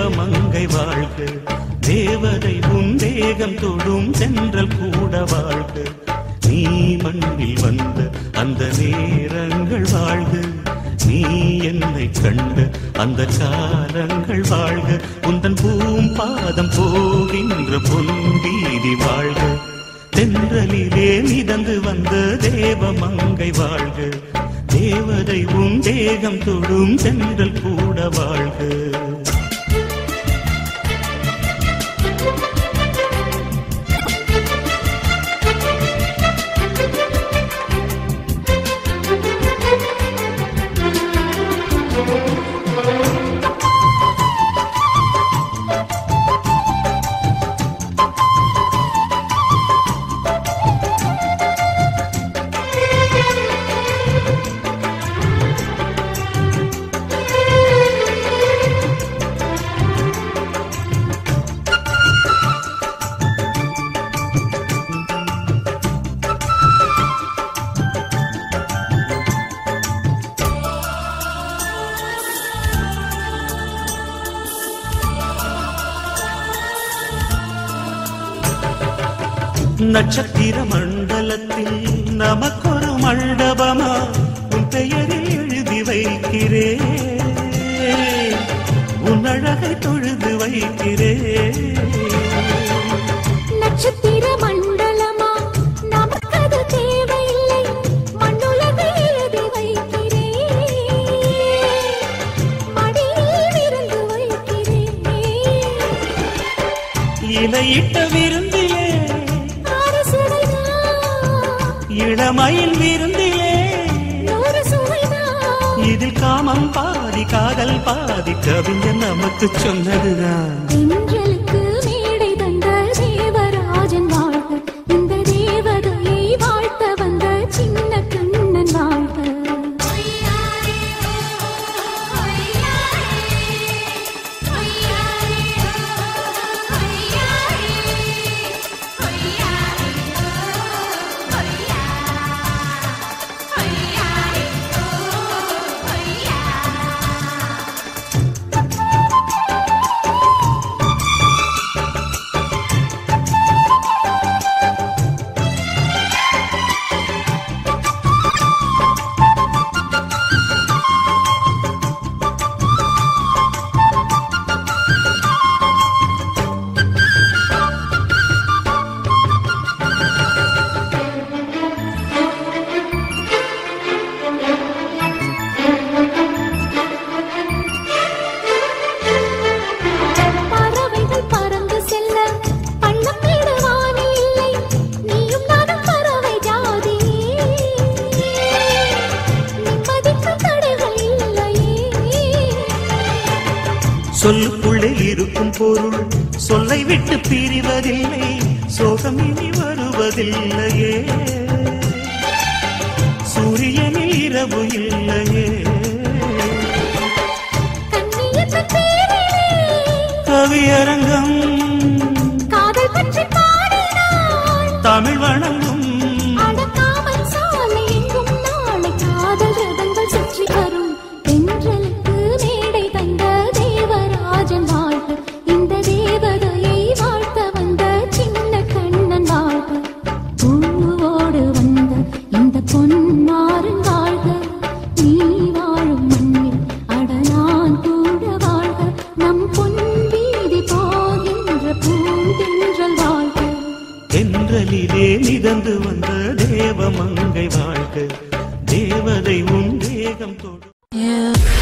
தேவமங்கை வாழ்க தேவதை உன் தேகம் தொடும் சென்றல் கூட வாழ்க நீ மண்ணில் வந்த அந்த நேரங்கள் வாழ்க நீ என்னை கண்ட அந்த காலங்கள் வாழ்க உந்தன் பூம் பாதம் போகின்ற பொன்வீதி வாழ்க தென்றலிலே மிதந்து வந்த தேவமங்கை வாழ்க தேவதை உன் தேகம் தொடும் சென்றல் கூட வாழ்க நட்சத்திர மண்டலத்தில் நமக்கொரு மண்டபமா உன் பெயரில் எழுதி வைக்கிறேன் உன் அழகை தொழுது வைக்கிறேன் நட்சத்திர மண்டலமா நமக்கது தேவையில்லை மண்ணுலகை எழுதி வைக்கிறேன் மடியில் விருந்து வைக்கிறேன் இலையிட்ட விருந்திலே ஆறு சுவைதான் இளமையில் விருந்திலே நூறு சுவைதான் இதில் காமம் பாதி காதல் பாதி கவிஞர் நமக்கு சொன்னதுதான் தென்றலுக்கு மேடை தந்த தேவராஜன் வாழ்க இந்த தேவதையை வாழ்த்த வந்த சின்ன கண்ணன் வாழ்க பறவைகள் பறந்து செல்ல பள்ளம் தேடுவானே இல்லை நீயும் நானும் பறவை ஜாதி நிம்மதிக்கு தடைகள் இல்லையே சொல்லுக்குள்ளே இருக்கும் பொருள் சொல்லை விட்டு பிரிவதில்லை சோகம் இனி வருவதில்லையே சூரியனில் இரவு இல்லையே கண்ணியத்த பேரிலே கவியரங்கம் காதல் பற்றி பாடினாள் தமிழ் வணங்கும் அடக்காமல் சாலை எங்கும் நாளை காதல் ரதங்கள் சுற்றி வரும் தென்றலுக்கு மேடை தந்த தேவராஜன் வாழ்க இந்த தேவதையை வாழ்த்த வந்த சின்ன கண்ணன் வாழ்க பூவோடு வந்த இந்த பொன்மாறன் வாழ்க நீ வாழும் மண்ணில் அடனான் கூட வாழ்க நம் பொன் வீதி போகின்ற பூந்தென்றல் வாழ்க தென்றலிலே மிதந்து வந்த தேவமங்கை வாழ்க தேவதை உன் தேகம் தொடு Yeah.